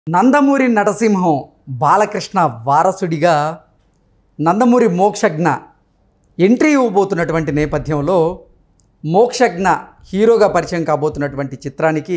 నందమూరి నరసింహం బాలకృష్ణ వారసుడిగా నందమూరి మోక్షజ్ఞ ఎంట్రీ ఇవ్వబోతున్నటువంటి నేపథ్యంలో మోక్షజ్ఞ హీరోగా పరిచయం కాబోతున్నటువంటి చిత్రానికి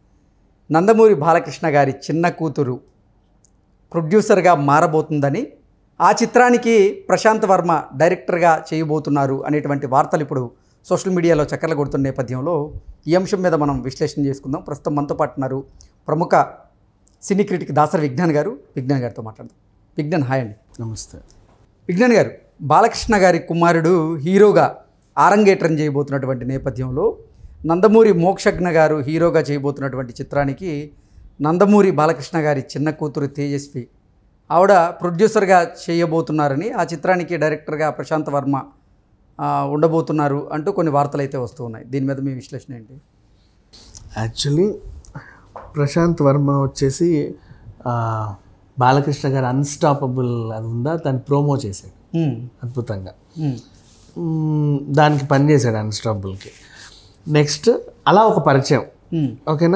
నందమూరి బాలకృష్ణ గారి చిన్న కూతురు ప్రొడ్యూసర్గా మారబోతుందని ఆ చిత్రానికి ప్రశాంత్ వర్మ డైరెక్టర్గా చేయబోతున్నారు అనేటువంటి వార్తలు ఇప్పుడు సోషల్ మీడియాలో చక్కర్లు కొడుతున్న నేపథ్యంలో ఈ అంశం మీద మనం విశ్లేషణ చేసుకుందాం ప్రస్తుతం మనతో పాటు ఉన్నారు ప్రముఖ సినీ క్రిటిక్ దాసరి విజ్ఞాన్ గారు విజ్ఞాన్ గారితో మాట్లాడదాం విజ్ఞాన్ హాయ్ అండి నమస్తే విజ్ఞాన్ గారు బాలకృష్ణ గారి కుమారుడు హీరోగా ఆరంగేట్రం చేయబోతున్నటువంటి నేపథ్యంలో నందమూరి మోక్షజ్ఞ గారు హీరోగా చేయబోతున్నటువంటి చిత్రానికి నందమూరి బాలకృష్ణ గారి చిన్న కూతురు తేజస్వి ఆవిడ ప్రొడ్యూసర్గా చేయబోతున్నారని ఆ చిత్రానికి డైరెక్టర్గా ప్రశాంత్ వర్మ ఆ, ఉండబోతున్నారు అంటూ కొన్ని వార్తలు అయితే వస్తూ ఉన్నాయి దీని మీద మీ విశ్లేషణ ఏంటి యాక్చువల్లీ ప్రశాంత్ వర్మ వచ్చేసి ఆ, బాలకృష్ణ గారు అన్స్టాపబుల్ అది ఉందా దాన్ని ప్రోమో చేశాడు ఉమ్, అద్భుతంగా ఉమ్, మ్మ్, దానికి పనిచేశాడు అన్స్టాపబుల్కి నెక్స్ట్ అలా ఒక పరిచయం ఉమ్, ఓకేనా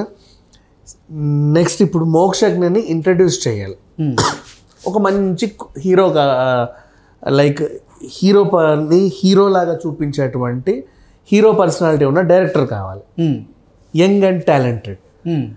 నెక్స్ట్ ఇప్పుడు మోక్షజ్ఞని ఇంట్రడ్యూస్ చేయాలి ఉమ్, ఒక మంచి హీరోగా లైక్ హీరో పని హీరోలాగా చూపించేటువంటి హీరో పర్సనాలిటీ ఉన్న డైరెక్టర్ కావాలి um, young and talented um,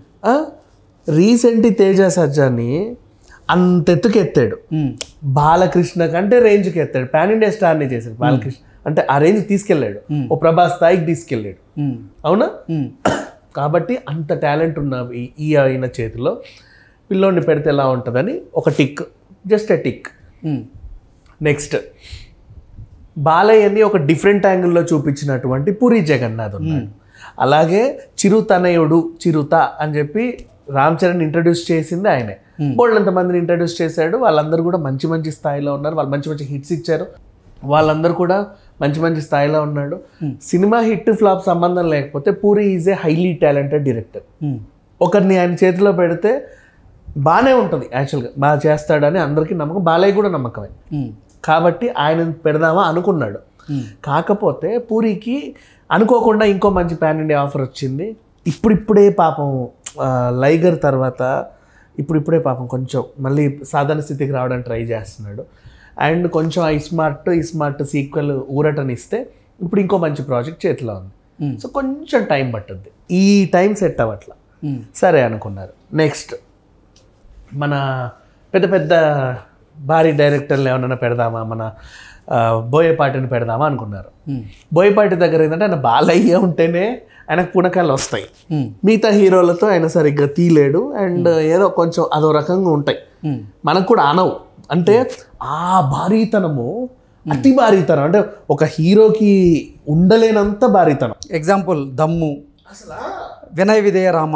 recent Teja సజ్జాని అంత ఎత్తుకు ఎత్తాడు ఉమ్, బాలకృష్ణ కంటే రేంజ్కి ఎత్తాడు పాన్ ఇండియా స్టార్ని చేశాడు బాలకృష్ణ అంటే ఆ రేంజ్ తీసుకెళ్ళాడు ఓ ప్రభాస్ స్థాయికి తీసుకెళ్ళాడు ఉమ్, అవునా ఉమ్, కాబట్టి అంత టాలెంట్ ఉన్న ఈ- ఈ ఆయన చేతిలో పిల్లోడిని పెడితే ఎలా ఉంటుందని ఒక tick just a tick um, next బాలయ్యని ఒక డిఫరెంట్ యాంగిల్లో చూపించినటువంటి పూరి జగన్నాథ్ ఉన్నాడు అలాగే చిరుతనయుడు చిరుత అని చెప్పి రామ్ చరణ్ ఇంట్రడ్యూస్ చేసింది ఆయనే బోళ్ళంత మందిని ఇంట్రడ్యూస్ చేశాడు వాళ్ళందరూ కూడా మంచి మంచి స్థాయిలో ఉన్నారు వాళ్ళు మంచి మంచి హిట్స్ ఇచ్చారు వాళ్ళందరూ కూడా మంచి మంచి స్థాయిలో ఉన్నాడు సినిమా హిట్ ఫ్లాప్ సంబంధం లేకపోతే Puri is a highly talented director um, ఒకరిని ఆయన చేతిలో పెడితే బాగానే ఉంటుంది యాక్చువల్గా బాగా చేస్తాడని అందరికీ నమ్మకం బాలయ్య కూడా నమ్మకమే ఉమ్, కాబట్టి ఆయన పెడదామా అనుకున్నాడు ఉమ్, కాకపోతే పూరికి అనుకోకుండా ఇంకో మంచి ప్యాన్ ఇండియా ఆఫర్ వచ్చింది ఇప్పుడిప్పుడే పాపం ఆ, లైగర్ తర్వాత ఇప్పుడిప్పుడే పాపం కొంచెం మళ్ళీ సాధారణ స్థితికి రావడానికి ట్రై చేస్తున్నాడు అండ్ కొంచెం ఐ స్మార్ట్ ఈ స్మార్ట్ సీక్వెల్ ఊరటనిస్తే ఇప్పుడు ఇంకో మంచి ప్రాజెక్ట్ చేతిలో ఉంది Hmm. సో కొంచెం టైం పట్టుద్ది ఈ టైం సెట్ అవ్వట్లా ఉమ్, సరే అనుకున్నారు నెక్స్ట్ మన పెద్ద పెద్ద భారీ డైరెక్టర్లు ఏమన్నా పెడదామా మన ఆ, బోయపాటిని పెడదామా అనుకున్నారు ఉమ్, బోయపాటి దగ్గర ఏంటంటే ఆయన బాలయ్య ఉంటేనే ఆయనకు పుణకాలు వస్తాయి ఉమ్, మిగతా హీరోలతో ఆయన సరిగ్గా తీలేడు అండ్ ఏదో కొంచెం అదో రకంగా ఉంటాయి ఉమ్, మనకు కూడా అనవు అంటే ఆ భారీతనము అతి భారీతనం అంటే ఒక హీరోకి ఉండలేనంత భారీతనం ఎగ్జాంపుల్ దమ్ము వినయ్ విజయ రామ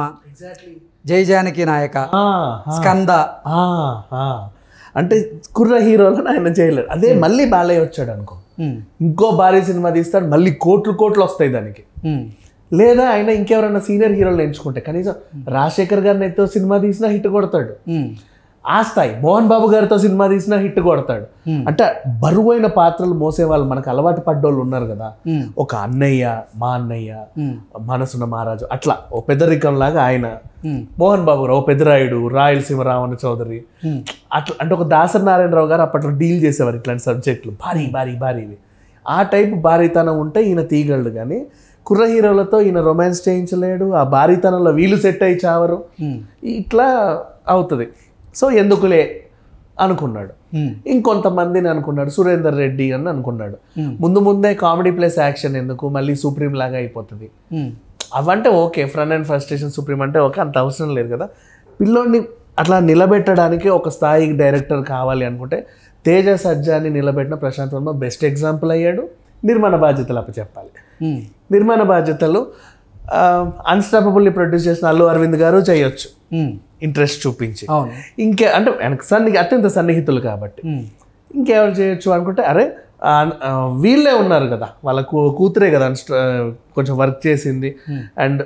జై జానకి నాయక స్కంద ఆ, ఆ. అంటే కుర్ర హీరోలను ఆయన చేయలేరు అదే మళ్ళీ బాలయ్య వచ్చాడు అనుకో ఉమ్, ఇంకో భారీ సినిమా తీస్తాడు మళ్ళీ కోట్లు కోట్లు వస్తాయి దానికి ఉమ్, లేదా ఆయన ఇంకెవరైనా సీనియర్ హీరోలు ఎంచుకుంటే కనీసం రాజశేఖర్ గారిని ఎత్తో సినిమా తీసినా హిట్ కొడతాడు ఉమ్, ఆ స్థాయి మోహన్ బాబు గారితో సినిమా తీసినా హిట్ కొడతాడు Hmm. అంటే బరువైన పాత్రలు మోసే వాళ్ళు మనకు అలవాటు పడ్డోళ్ళు ఉన్నారు కదా ఉమ్, ఒక అన్నయ్య మా అన్నయ్య ఉమ్, మనసున్న మహారాజు అట్లా ఓ పెద్దరికం లాగా ఆయన ఉమ్, మోహన్ బాబు గారు ఓ పెద్దరాయుడు రాయలసీమ రావణ చౌదరి ఉమ్, అట్లా అంటే ఒక దాసరి నారాయణరావు గారు అప్పట్లో డీల్ చేసేవారు ఇట్లాంటి సబ్జెక్టులు భారీ భారీ భారీవి ఆ టైప్ భారీతనం ఉంటే ఈయన తీయగలడు కానీ కుర్ర హీరోలతో ఈయన రొమాన్స్ చేయించలేడు ఆ భారీతనంలో వీలు సెట్ అయ్యి చావరు ఉమ్, ఇట్లా అవుతుంది సో ఎందుకులే అనుకున్నాడు ఉమ్, ఇంకొంతమందిని అనుకున్నాడు సురేందర్ రెడ్డి అని అనుకున్నాడు Hmm. ముందు ముందే కామెడీ ప్లస్ యాక్షన్ ఎందుకు మళ్ళీ సుప్రీం లాగా అయిపోతుంది ఉమ్, అవంటే okay front and first station supreme అంటే ఓకే అంత అవసరం లేదు కదా పిల్లోడిని అట్లా నిలబెట్టడానికి ఒక స్థాయికి డైరెక్టర్ కావాలి అనుకుంటే తేజ సజ్జాని నిలబెట్టిన ప్రశాంత్ వర్మ బెస్ట్ ఎగ్జాంపుల్ అయ్యాడు నిర్మాణ బాధ్యతలు అప్పచెప్పాలి ఉమ్, నిర్మాణ బాధ్యతలు అన్స్టాపబుల్ని ప్రొడ్యూస్ చేసిన అల్లు అరవింద్ గారు చేయొచ్చు ఉమ్, ఇంట్రెస్ట్ చూపించి అవును ఇంకే అంటే వెనక సన్ని అత్యంత సన్నిహితులు కాబట్టి ఉమ్, ఇంకెవరు చేయొచ్చు అనుకుంటే అరే ఆ, ఆ, వీళ్ళే ఉన్నారు కదా వాళ్ళ కూ- కూతురే కదా అన్స్ట- కొంచెం వర్క్ చేసింది అండ్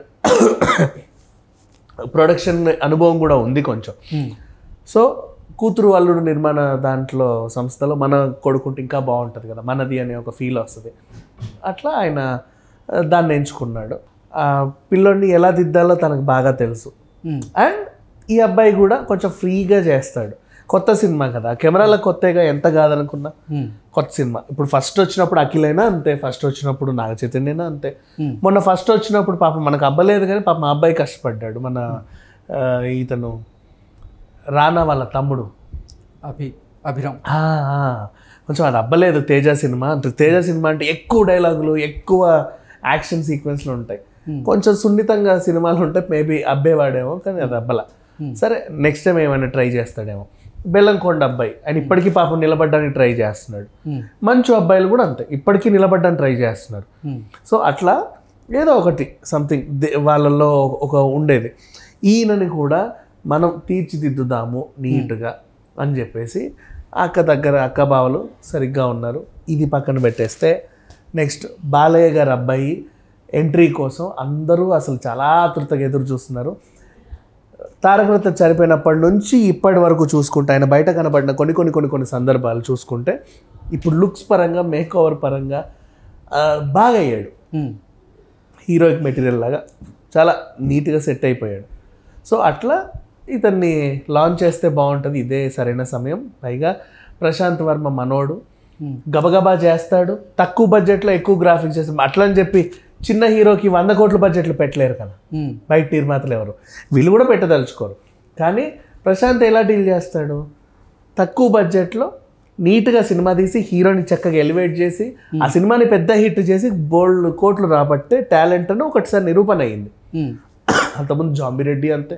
ప్రొడక్షన్ అనుభవం కూడా ఉంది కొంచెం ఉమ్, సో కూతురు అల్లుడు నిర్మాణ దాంట్లో సంస్థలో మన కొడుకుంటే ఇంకా బాగుంటుంది కదా మనది అనే ఒక ఫీల్ వస్తుంది అట్లా ఆయన ఆ, దాన్ని ఎంచుకున్నాడు ఆ పిల్లోడిని ఎలా దిద్దాలో తనకు బాగా తెలుసు ఉమ్, అండ్ ఈ అబ్బాయి కూడా కొంచెం ఫ్రీగా చేస్తాడు కొత్త సినిమా కదా కెమెరాలో కొత్తగా ఎంత కాదనుకున్నా ఉమ్, కొత్త సినిమా ఇప్పుడు ఫస్ట్ వచ్చినప్పుడు అఖిలైనా అంతే ఫస్ట్ వచ్చినప్పుడు నాగ చైతన్యనా అంతే Hmm. మొన్న ఫస్ట్ వచ్చినప్పుడు పాపం మనకు అబ్బలేదు కానీ పాప మా అబ్బాయి కష్టపడ్డాడు మన ఆ, ఇతను రానా వాళ్ళ తమ్ముడు అభి అభిరామ్ ఆ, ఆ, కొంచెం అది అబ్బలేదు తేజ సినిమా అంత తేజ సినిమా అంటే ఎక్కువ డైలాగులు ఎక్కువ యాక్షన్ సీక్వెన్స్లు ఉంటాయి కొంచెం సున్నితంగా సినిమాలు ఉంటే మేబీ అబ్బేవాడేమో కానీ అది అబ్బల సరే నెక్స్ట్ టైం ఏమైనా ట్రై చేస్తాడేమో బెల్లంకొండ అబ్బాయి ఆయన ఇప్పటికీ పాపం నిలబడడానికి ట్రై చేస్తున్నాడు ఉమ్, మంచు అబ్బాయిలు కూడా అంతే ఇప్పటికీ నిలబడడానికి ట్రై చేస్తున్నారు ఉమ్, సో అట్లా ఏదో ఒకటి సంథింగ్ వాళ్ళల్లో ఒక ఉండేది ఈయనని కూడా మనం తీర్చిదిద్దుదాము నీట్గా అని చెప్పేసి అక్క దగ్గర అక్క బావలు సరిగ్గా ఉన్నారు ఇది పక్కన పెట్టేస్తే నెక్స్ట్ బాలయ్య గారి అబ్బాయి ఎంట్రీ కోసం అందరూ అసలు చాలా ఆతృతగా ఎదురు చూస్తున్నారు తారకరత్న చనిపోయినప్పటి నుంచి ఇప్పటి వరకు చూసుకుంటే ఆయన బయట కనబడిన కొన్ని కొన్ని కొన్ని కొన్ని సందర్భాలు చూసుకుంటే ఇప్పుడు లుక్స్ పరంగా మేక్ ఓవర్ పరంగా ఆ, బాగా అయ్యాడు ఉమ్, హీరోయిక్ మెటీరియల్ లాగా చాలా నీట్గా సెట్ అయిపోయాడు సో అట్లా ఇతన్ని లాంచ్ చేస్తే బాగుంటుంది ఇదే సరైన సమయం పైగా ప్రశాంత్ వర్మ మనోడు ఉమ్, గబగబా చేస్తాడు తక్కువ బడ్జెట్లో ఎక్కువ గ్రాఫిక్స్ చేస్తాడు అట్లా అని చెప్పి చిన్న హీరోకి వంద కోట్ల బడ్జెట్లు పెట్టలేరు కదా ఉమ్, బయట నిర్మాతలు ఎవరు వీళ్ళు కూడా పెట్టదలుచుకోరు కానీ ప్రశాంత్ ఎలా డీల్ చేస్తాడు తక్కువ బడ్జెట్లో నీట్గా సినిమా తీసి హీరోని చక్కగా ఎలివేట్ చేసి ఆ సినిమాని పెద్ద హిట్ చేసి బోల్డ్ కోట్లు రాబట్టే టాలెంట్ అని ఒకటిసారి నిరూపణ అయింది ఉమ్, అంతకుముందు జాంబిరెడ్డి అంతే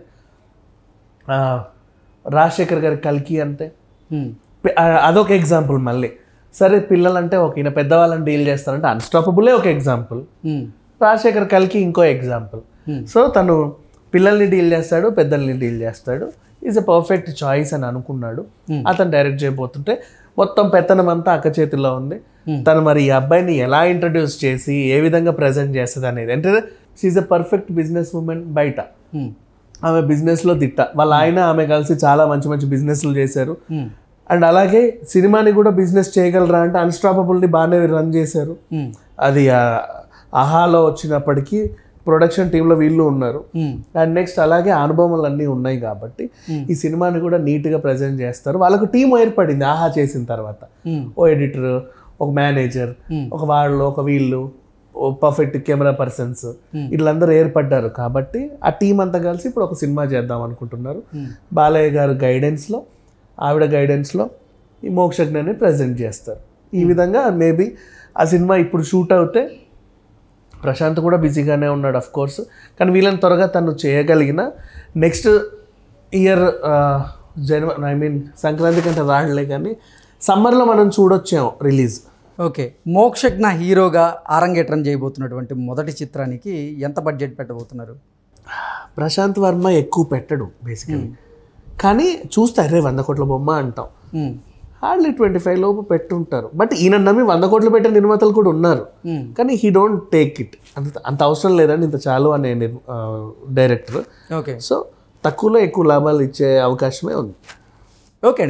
ఆ, రాజశేఖర్ గారి కల్కి అంతే ఉమ్, పి- ఆ, అదొక ఎగ్జాంపుల్ మళ్ళీ సరే పిల్లలంటే ఒక ఈయన పెద్దవాళ్ళని డీల్ చేస్తారంటే అన్స్టాపబులే ఒక ఎగ్జాంపుల్ ఉమ్, రాజశేఖర్ కల్కి ఇంకో ఎగ్జాంపుల్ Hmm. సో తను పిల్లల్ని డీల్ చేస్తాడు పెద్దల్ని డీల్ చేస్తాడు ఈజ్ ఎ పర్ఫెక్ట్ చాయిస్ అని అనుకున్నాడు Hmm. అతను డైరెక్ట్ చేయబోతుంటే మొత్తం పెత్తనం అంతా అక్క చేతిలో ఉంది Hmm. తను మరి ఈ అబ్బాయిని ఎలా ఇంట్రడ్యూస్ చేసి ఏ విధంగా ప్రజెంట్ చేస్తుంది అనేది అంటే she a perfect business woman బయట ఉమ్, ఆమె బిజినెస్లో తిట్ట వాళ్ళ ఆయన ఆమె కలిసి చాలా మంచి మంచి బిజినెస్లు చేశారు ఉమ్, అండ్ అలాగే సినిమాని కూడా బిజినెస్ చేయగలరా అంటే అన్స్టాపబుల్ని బాగానే రన్ చేశారు ఉమ్, అది ఆ, ఆహాలో వచ్చినప్పటికీ ప్రొడక్షన్ టీంలో వీళ్ళు ఉన్నారు ఉమ్, అండ్ నెక్స్ట్ అలాగే అనుభవాలు అన్నీ ఉన్నాయి కాబట్టి ఈ సినిమాని కూడా నీట్గా ప్రజెంట్ చేస్తారు వాళ్ళకు టీం ఏర్పడింది ఆహా చేసిన తర్వాత ఉమ్, ఓ ఎడిటర్ ఒక మేనేజర్ Hmm. ఒక వాళ్ళు ఒక వీళ్ళు ఓ పర్ఫెక్ట్ కెమెరా పర్సన్స్ వీళ్ళందరూ ఏర్పడ్డారు కాబట్టి ఆ టీం అంతా కలిసి ఇప్పుడు ఒక సినిమా చేద్దాం అనుకుంటున్నారు Hmm. బాలయ్య గారు గైడెన్స్లో ఆవిడ గైడెన్స్లో ఈ మోక్షజ్ఞాన్ని ప్రజెంట్ చేస్తారు ఈ విధంగా మేబీ ఆ సినిమా ఇప్పుడు షూట్ అవుతే ప్రశాంత్ కూడా బిజీగానే ఉన్నాడు అఫ్ కోర్స్ కానీ వీళ్ళని త్వరగా తను చేయగలిగిన నెక్స్ట్ ఇయర్ జనవరి ఐ మీన్ సంక్రాంతి కంటే రాడలే కానీ సమ్మర్లో మనం చూడొచ్చాము రిలీజ్ ఓకే మోక్షజ్ఞ హీరోగా అరంగేట్రం చేయబోతున్నటువంటి మొదటి చిత్రానికి ఎంత బడ్జెట్ పెట్టబోతున్నారు ప్రశాంత్ వర్మ ఎక్కువ పెట్టడు బేసికలీ కానీ చూస్తే అరే వంద కోట్ల బొమ్మ అంటాం ఉమ్, హార్డ్లీ ట్వంటీ ఫైవ్ లోపు పెట్టుంటారు బట్ ఈయన నమ్మి వంద కోట్లు పెట్టే నిర్మాతలు కూడా ఉన్నారు ఉమ్, కానీ హీ డోంట్ టేక్ ఇట్ అంత అంత అవసరం లేదండి ఇంత చాలు అనే డైరెక్టర్ ఓకే సో తక్కువలో ఎక్కువ లాభాలు ఇచ్చే అవకాశమే ఉంది ఓకే అండి